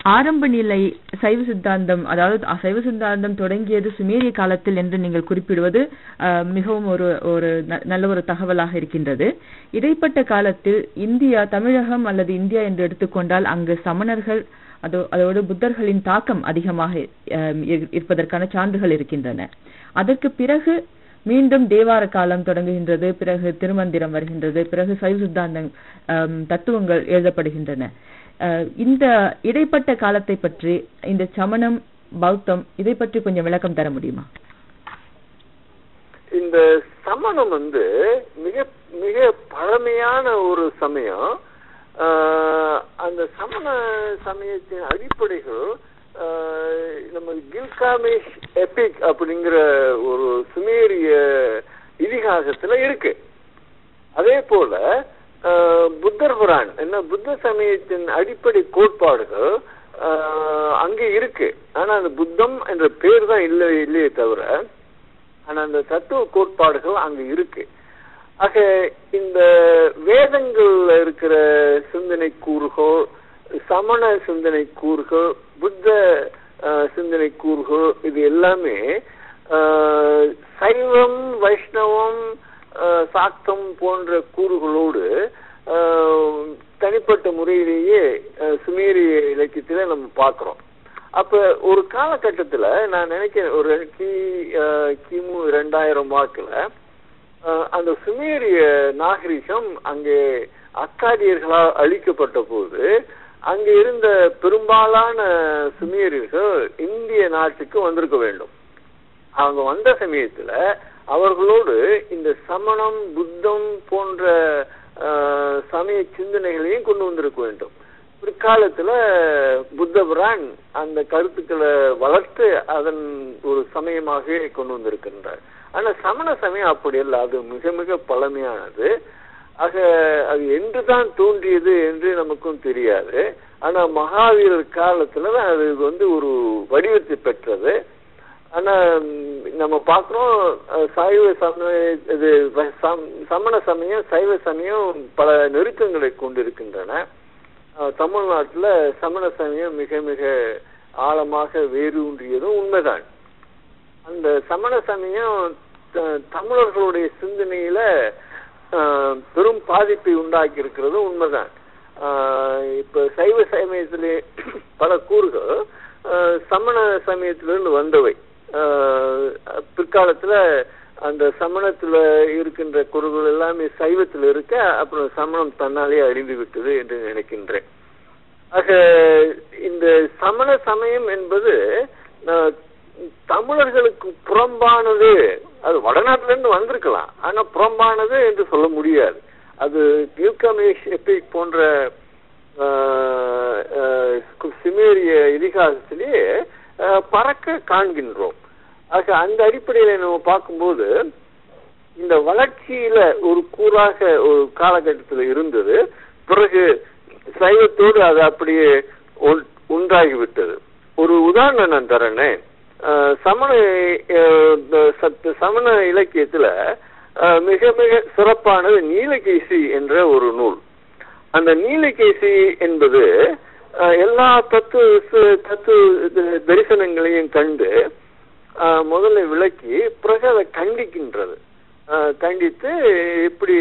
ஆரம்ப நிலை சைவ சித்தாந்தம் அதாவது சைவ சித்தாந்தம் தொடங்கியது சுமேரிய காலத்தில் என்று நீங்கள் குறிப்பிடுவது அஹ், மிகவும் ஒரு ஒரு ந- நல்ல ஒரு தகவலாக இருக்கின்றது இடைப்பட்ட காலத்தில் இந்தியா தமிழகம் அல்லது இந்தியா என்று எடுத்துக்கொண்டால் அங்கு சமணர்கள் அதோ அதோடு புத்தர்களின் தாக்கம் அதிகமாக அஹ், இரு- இருப்பதற்கான சான்றுகள் இருக்கின்றன அதற்கு பிறகு மீண்டும் தேவார காலம் தொடங்குகின்றது பிறகு திருமந்திரம் வருகின்றது பிறகு சைவ சித்தாந்தம் அஹ், தத்துவங்கள் எழுதப்படுகின்றன அஹ், இந்த இடைப்பட்ட காலத்தை பற்றி இந்த சமணம் பௌத்தம் இதை பற்றி கொஞ்சம் விளக்கம் தர முடியுமா இந்த சமணம் வந்து மிக மிக பழமையான ஒரு சமயம் ஆஹ் அந்த சமண சமயத்தின் அடிப்படைகள் ஆஹ் நம்ம கில்காமேஷ் எபிக் அப்படிங்கிற ஒரு சுமேரிய இதிகாசத்துல இருக்கு அதே போல ஆஹ் புத்தர் புரான் என்ன புத்த சமயத்தின் அடிப்படை கோட்பாடுகள் ஆஹ் அங்கே இருக்கு ஆனா அந்த புத்தம் என்ற பேர் தான் இல்லை இல்லையே தவிர ஆனா அந்த தத்துவ கோட்பாடுகள் அங்க இருக்கு ஆக இந்த வேதங்கள்ல இருக்கிற சிந்தனை கூறுகள் சமண சிந்தனை கூறுகள் புத்த ஆஹ், சிந்தனை கூறுகள் இது எல்லாமே ஆஹ், சைவம் வைஷ்ணவம் ஆஹ், சாக்தம் போன்ற கூறுகளோடு ஆஹ், தனிப்பட்ட முறையிலேயே ஆஹ், சுமேரிய இலக்கியத்துல நம்ம பார்க்கிறோம் அப்ப ஒரு காலகட்டத்துல நான் நினைக்கிறேன் ஒரு கி ஆஹ், கிமு இரண்டாயிரம் வாக்குல ஆஹ், அந்த சுமேரிய நாகரிகம் அங்கே அக்காடியர்களால் அழிக்கப்பட்ட போது அங்க இருந்த பெரும்பாலான சுமேரியர்கள் இந்திய நாட்டுக்கு வந்திருக்க வேண்டும் அவங்க வந்த சமயத்துல அவர்களோடு இந்த சமணம் புத்தம் போன்ற ஆஹ், சமய சிந்தனைகளையும் கொண்டு வந்திருக்க வேண்டும் பிற்காலத்துல புத்த பிரான் அந்த கருத்துக்களை வளர்த்து அதன் ஒரு சமயமாக கொண்டு வந்திருக்கின்றார் ஆனா சமண சமயம் அப்படி இல்லை அது மிக மிக பழமையானது ஆக அது என்றுதான் தோன்றியது என்று நமக்கும் தெரியாது ஆனா மகாவீரர் காலத்துல தான் அது வந்து ஒரு வடிவத்தை பெற்றது ஆனா ம், நம்ம பார்க்கிறோம் அஹ், சைவ சமய இது வ- சம்- சமண சமயம் சைவ சமயம் பல நெருக்கங்களை கொண்டிருக்கின்றன அஹ், தமிழ்நாட்டுல சமண சமயம் மிக மிக ஆழமாக வேரூன்றியதும் உண்மைதான் அந்த சமண சமயம் த- தமிழர்களுடைய சிந்தனையில ஆஹ், பெரும் பாதிப்பை உண்டாக்கி இருக்கிறது உண்மைதான் ஆஹ், இப்ப சைவ சமயத்திலே பல கூறுகள் ஆஹ், சமண சமயத்திலிருந்து வந்தவை ஆஹ், பிற்காலத்துல அந்த சமணத்துல இருக்கின்ற கூறுகள் எல்லாமே சைவத்தில் இருக்க அப்புறம் சமணம் தன்னாலே அழிந்து விட்டது என்று நினைக்கின்றேன் ஆக இந்த சமண சமயம் என்பது ஆஹ், தமிழர்களுக்கு புறம்பானது அது வடநாட்டுல இருந்து வந்திருக்கலாம் ஆனா புறம்பானது என்று சொல்ல முடியாது அது கில்கமேஷ் எபிக் போன்ற ஆஹ், ஆஹ், சிமேரிய இதிகாசத்திலேயே ஆஹ், பறக்க காண்கின்றோம் ஆக அந்த அடிப்படையில நம்ம பார்க்கும்போது இந்த வளர்ச்சியில ஒரு கூறாக ஒரு காலகட்டத்தில் இருந்தது பிறகு சைவத்தோடு அது அப்படியே ஒன்- ஒன்றாகிவிட்டது ஒரு உதாரணம் நான் தரேனே அஹ் சமண அஹ், இந்த சத்- சமண இலக்கியத்துல அஹ், மிக மிக சிறப்பானது நீலகேசி என்ற ஒரு நூல் அந்த நீலகேசி என்பது அஹ், எல்லா தத்துவ சு- தத்துவ இது- தரிசனங்களையும் கண்டு அஹ், முதல்ல விளக்கி பிறகு அதை கண்டிக்கின்றது அஹ், கண்டித்து எப்படி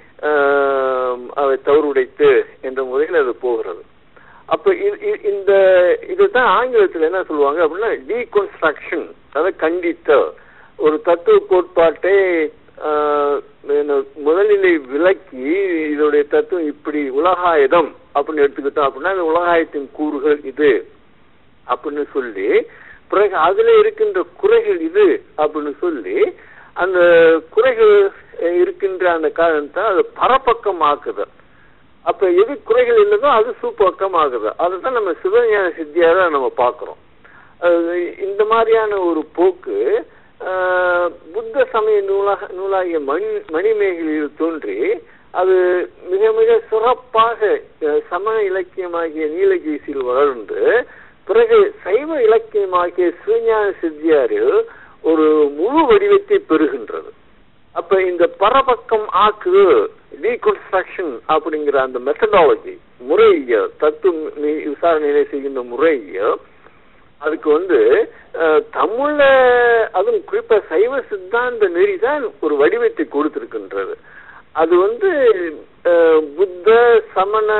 அஹ், அதை தவறுடைத்து என்ற முறையில் அது போகிறது அப்ப இது- இது- இந்த இதுதான் ஆங்கிலத்துல என்ன சொல்லுவாங்க அப்படின்னா டீகன்ஸ்ட்ரக்ஷன் அதாவது கண்டித்த ஒரு தத்துவ கோட்பாட்டை ஆஹ், என்ன, முதலிலே விளக்கி இதோடைய தத்துவம் இப்படி உலகாயுதம் அப்படின்னு எடுத்துக்கிட்டோம் அப்படின்னா இந்த உலகாயத்தின் கூறுகள் இது அப்படின்னு சொல்லி பிறகு அதுல இருக்கின்ற குறைகள் இது அப்படின்னு சொல்லி அந்த குறைகள் அஹ், இருக்கின்ற அந்த காரணத்தை அது பரப்பக்கம் ஆக்குது அப்ப எது குறைகள் இல்லதோ அது சூப்பக்கம் ஆகுது அதுதான் நம்ம சிவஞான சித்தியார நம்ம பார்க்கிறோம் அது இந்த மாதிரியான ஒரு போக்கு ஆஹ், புத்த சமய நூலாக நூலாகிய மணி மணிமேகலையில் தோன்றி அது மிக மிக சிறப்பாக அஹ், சமண இலக்கியமாகிய நீலகேசியில் வளர்ந்து பிறகு சைவ இலக்கியமாகிய சிவஞான சித்தியாரில் ஒரு முழு வடிவத்தை பெறுகின்றது அப்ப இந்த பரபக்கம் ஆக்கு ரீகன்ஸ்ட்ரக்ஷன் அப்படிங்கிற அந்த மெத்தடாலஜி முறையியல் தத்துவ நி- விசாரணையில செய்கின்ற முறையியல் அதுக்கு வந்து அஹ், தமிழ்ல அதுவும் குறிப்பா சைவ சித்தாந்த நெறி தான் ஒரு வடிவத்தை கொடுத்திருக்கின்றது அது வந்து அஹ், புத்த சமண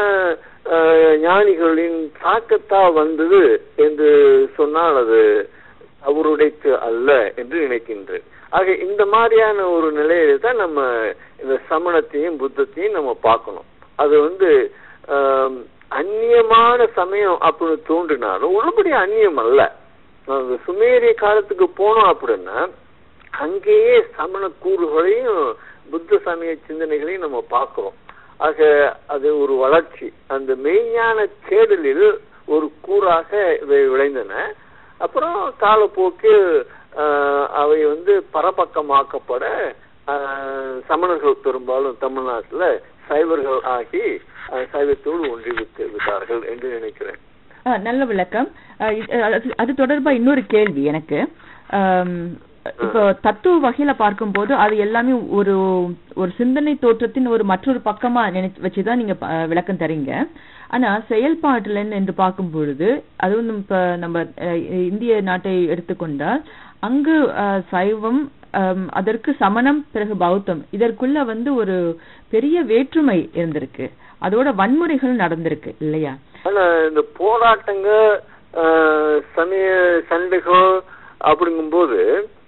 அஹ், ஞானிகளின் தாக்கத்தா வந்தது என்று சொன்னால் அது அவருடைத்து அல்ல என்று நினைக்கின்றேன் ஆக இந்த மாதிரியான ஒரு நிலையில தான் நம்ம இந்த சமணத்தையும் புத்தத்தையும் நம்ம பார்க்கணும் அது வந்து ஆம், அந்நியமான சமயம் அப்படின்னு தோன்றினாலும் உள்ளபடி அந்நியம் அல்ல அந்த சுமேரிய காலத்துக்கு போனோம் அப்படின்னா அங்கேயே சமண கூறுகளையும் புத்த சமய சிந்தனைகளையும் நம்ம பார்க்கிறோம் ஆக அது ஒரு வளர்ச்சி அந்த மெய்ஞான தேடலில் ஒரு கூறாக இவை விளைந்தன அப்புறம் காலப்போக்கில் ஆஹ், அவை வந்து பரபக்கமாக்கப்பட ஆஹ், சமணர்கள் பெரும்பாலும் தமிழ்நாட்டுல சைவர்கள் ஆகி ஆஹ், சைவத்தோடு ஒன்றி விட்டு விட்டார்கள் என்று நினைக்கிறேன் ஆ, நல்ல விளக்கம் ஆ, இது- அது- அது தொடர்பா இன்னொரு கேள்வி எனக்கு ஆம், இப்போ தத்துவ வகையில பார்க்கும்போது அது எல்லாமே ஒரு ஒரு சிந்தனை தோற்றத்தின் ஒரு மற்றொரு பக்கமா நினைச்சு வச்சுதான் நீங்க ப- விளக்கம் தரீங்க ஆனா செயல்பாட்டுல என்று பார்க்கும் பொழுது அதுவும் இப்ப நம்ம அஹ், இந்திய நாட்டை எடுத்துக்கொண்டால் அங்கு அஹ், சைவம் ஆம், அதற்கு சமணம் பிறகு பௌத்தம் இதற்குள்ள வந்து ஒரு பெரிய வேற்றுமை இருந்திருக்கு அதோட வன்முறைகள் நடந்திருக்கு இல்லையா ஆனா இந்த போராட்டங்க ஆஹ், சமய சண்டைகள் அப்படிங்கும்போது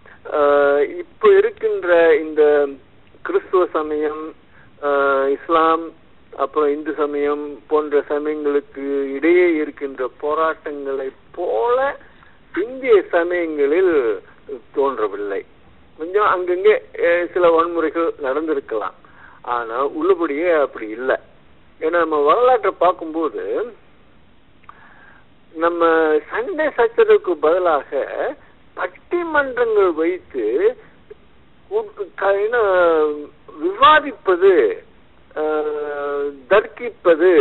ஆஹ், இப்ப இருக்கின்ற இந்த கிறிஸ்துவ சமயம் ஆஹ், இஸ்லாம் அப்புறம் இந்து சமயம் போன்ற சமயங்களுக்கு இடையே இருக்கின்ற போராட்டங்களை போல இந்திய சமயங்களில் தோன்றவில்லை கொஞ்சம் அங்கங்கே அஹ், சில வன்முறைகள் நடந்திருக்கலாம் ஆனா உள்ளபடியே அப்படி இல்லை ஏன்னா நம்ம வரலாற்றை பார்க்கும்போது நம்ம சண்டை சச்சரவுக்கு பதிலாக பட்டிமன்றங்கள் வைத்து கூட்டு- க- என்ன, விவாதிப்பது ஆஹ், தர்க்கிப்பது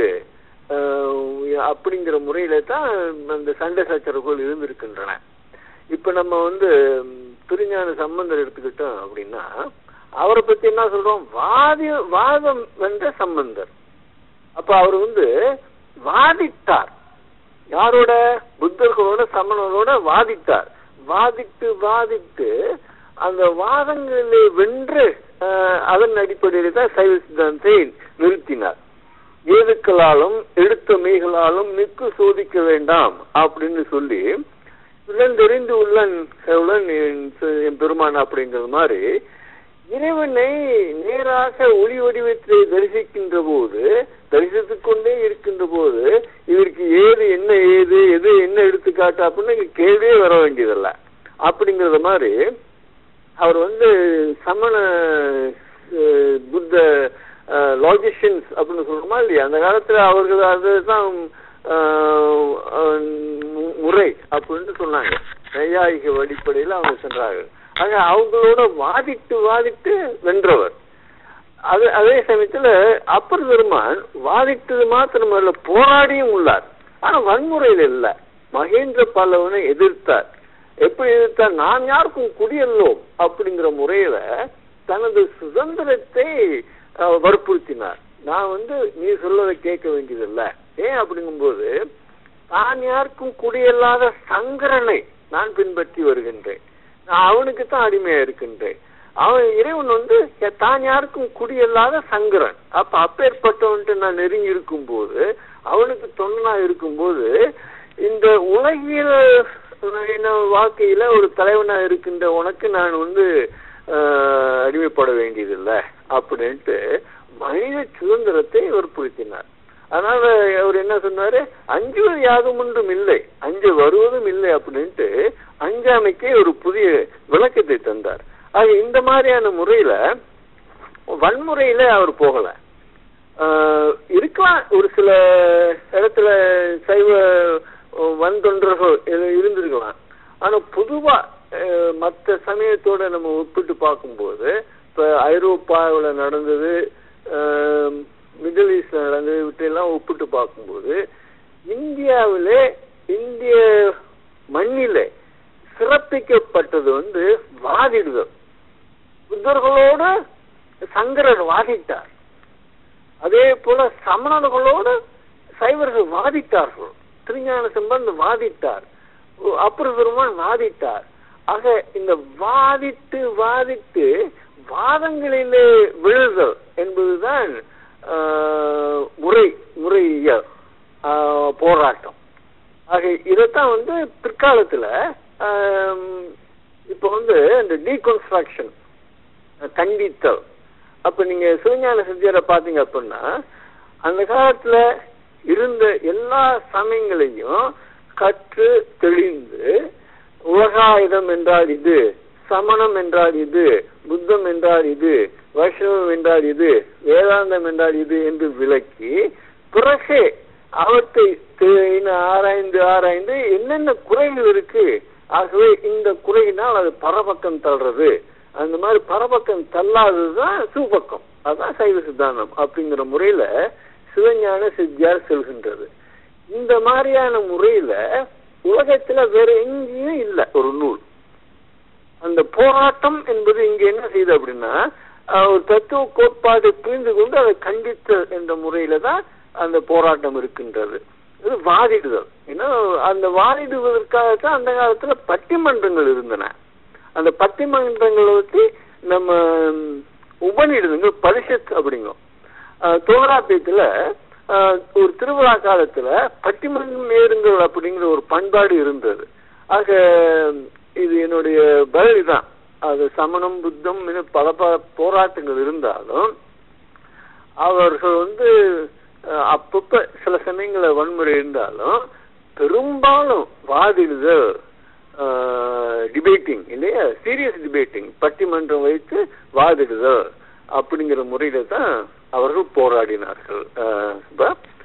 ஆஹ், அப்படிங்கிற முறையில தான் அந்த சண்டை சச்சரவுகள் இருந்திருக்கின்றன இப்ப நம்ம வந்து ம், திருஞான சம்பந்தர் எடுத்துக்கிட்டோம் அப்படின்னா அவரை பத்தி என்ன சொல்றோம் வாதி வாதம் வென்ற சம்பந்தர் அப்ப அவர் வந்து வாதித்தார் யாரோட புத்தர்களோட சமணர்களோட வாதித்தார் வாதிட்டு வாதிட்டு அந்த வாதங்களை வென்று ஆஹ், அதன் அடிப்படையில் தான் சைவ சித்தாந்தத்தை நிறுத்தினார் ஏதுக்களாலும் எடுத்த மெய்களாலும் நிற்கு சோதிக்க வேண்டாம் அப்படின்னு சொல்லி உள்ளந்தெறிந்து உள்ளன் உள்ளன் என் ச- என் பெருமான் அப்படிங்கிற மாதிரி இறைவனை நேராக ஒளி வடிவத்தை தரிசிக்கின்ற போது தரிசித்துக் கொண்டே இருக்கின்ற போது இதற்கு ஏது என்ன ஏது எது என்ன எடுத்துக்காட்டு அப்படின்னு இங்க கேள்வியே வர வேண்டியதில்ல அப்படிங்கறத மாதிரி அவர் வந்து சமண அஹ், புத்த லாஜிஷியன்ஸ் அப்படின்னு சொல்றோமா இல்லையா அந்த காலத்துல அவர்கள் அதுதான் ஆஹ், ஆஹ், மு- முறை அப்படின்னு சொன்னாங்க நையாயிக அடிப்படையில் அவங்க சென்றார்கள் ஆக அவங்களோட வாதிட்டு வாதிட்டு வென்றவர் அது அதே சமயத்துல அப்பர் பெருமான் வாதிட்டது மாத்திரமல்ல போராடியும் உள்ளார் ஆனா வன்முறையில் இல்ல மகேந்திர பல்லவனை எதிர்த்தார் எப்படி எதிர்த்தார் நான் யாருக்கும் குடியல்லோம் அப்படிங்கிற முறையில தனது சுதந்திரத்தை அஹ், வற்புறுத்தினார் நான் வந்து நீ சொல்லதை கேட்க வேண்டியதில்லை ஏன் அப்படிங்கும்போது நான் யாருக்கும் குடியல்லாத சங்கரனை நான் பின்பற்றி வருகின்றேன் நான் அவனுக்கு தான் அடிமையா இருக்கின்றேன் அவன் இறைவன் வந்து எ- தான் யாருக்கும் குடியல்லாத சங்கரன் அப்ப அப்பேற்பட்டவன்ட்டு நான் நெருங்கி இருக்கும்போது அவனுக்கு தொண்டனா இருக்கும்போது இந்த உலகியல் என்ன வாழ்க்கையில ஒரு தலைவனா இருக்கின்ற உனக்கு நான் வந்து ஆஹ், அடிமைப்பட வேண்டியதில்லை அப்படின்ட்டு மனித சுதந்திரத்தை வற்புறுத்தினார் அதனால அவர் என்ன சொன்னாரு அஞ்சுவது யாதும் ஒன்றும் இல்லை அஞ்ச வருவதும் இல்லை அப்படின்ட்டு அஞ்சாமைக்கே ஒரு புதிய விளக்கத்தை தந்தார் ஆக இந்த மாதிரியான முறையில வன்முறையில அவர் போகல ஆஹ் இருக்கலாம் ஒரு சில இடத்துல சைவ வன்தொண்டர்கள் இரு- இருந்திருக்கலாம் ஆனா பொதுவா ஆஹ் மத்த சமயத்தோட நம்ம ஒப்பிட்டு பார்க்கும்போது இப்ப ஐரோப்பாவுல நடந்தது ஆஹ் மிடில் ஈஸ்ட்ல நடந்தது இவற்றையெல்லாம் ஒப்பிட்டு பார்க்கும்போது இந்தியாவிலே இந்திய மண்ணிலே சிறப்பிக்கப்பட்டது வந்து வாதிடுதல் புத்தர்களோடு சங்கரர் வாதிட்டார் அதே போல சமணர்களோடு சைவர்கள் வாதிட்டார்கள் திருஞான சம்பந்தம் வாதிட்டார் அப்புற பெருமான் வாதிட்டார் ஆக இந்த வாதிட்டு வாதிட்டு வாதங்களிலே விழுதல் என்பதுதான் ஆஹ், முறை முறையியல் ஆஹ், போராட்டம் ஆக இதைத்தான் வந்து பிற்காலத்துல ஆம், இப்ப வந்து இந்த டீகன்ஸ்ட்ரக்ஷன் கண்டித்தல் அப்ப நீங்க சிவஞான சித்தியரை பாத்தீங்க அப்படின்னா அந்த காலத்துல இருந்த எல்லா சமயங்களையும் கற்று தெளிந்து உலகாயுதம் என்றால் இது சமணம் என்றால் இது புத்தம் என்றால் இது வைஷ்ணவம் என்றால் இது வேதாந்தம் என்றால் இது என்று விளக்கி பிறகு அவற்றை தே- ஆராய்ந்து ஆராய்ந்து என்னென்ன குறைகள் இருக்கு ஆகவே இந்த குறையினால் அது பரபக்கம் தள்ளுறது அந்த மாதிரி பரபக்கம் தள்ளாததுதான் சிவபக்கம் அதுதான் சைவ சித்தாந்தம் அப்படிங்கிற முறையில சிவஞான சித்தியார் செல்கின்றது இந்த மாதிரியான முறையில உலகத்துல வேற எங்கேயும் இல்லை ஒரு நூல் அந்த போராட்டம் என்பது இங்க என்ன செய்யுது அப்படின்னா அஹ், ஒரு தத்துவ கோட்பாடு புரிந்து கொண்டு அதை கண்டித்த என்ற முறையில தான் அந்த போராட்டம் இருக்கின்றது இது வாதிடுதல் ஏன்னா அந்த வாதிடுவதற்காகத்தான் அந்த காலத்துல பட்டிமன்றங்கள் இருந்தன அந்த பட்டிமன்றங்களை வச்சு நம்ம ம், உபநிடதங்கள் பரிஷத் அப்படிங்கும் அஹ், தோராபியத்துல அஹ், ஒரு திருவிழா காலத்துல பட்டிமன்றம் ஏறுங்கள் அப்படிங்கிற ஒரு பண்பாடு இருந்தது ஆக இது என்னுடைய பதில் தான் அது சமணம் புத்தம் இன்னும் பல பல போராட்டங்கள் இருந்தாலும் அவர்கள் வந்து அஹ், அப்பப்ப சில சமயங்கள வன்முறை இருந்தாலும் பெரும்பாலும் வாதிடுதல் டிபேட்டிங் இல்லையா சீரியஸ் டிபேட்டிங் பட்டிமன்றம் வைத்து வாதிடுதல் அப்படிங்கிற முறையில தான் அவர்கள் போராடினார்கள் அஹ், சுபா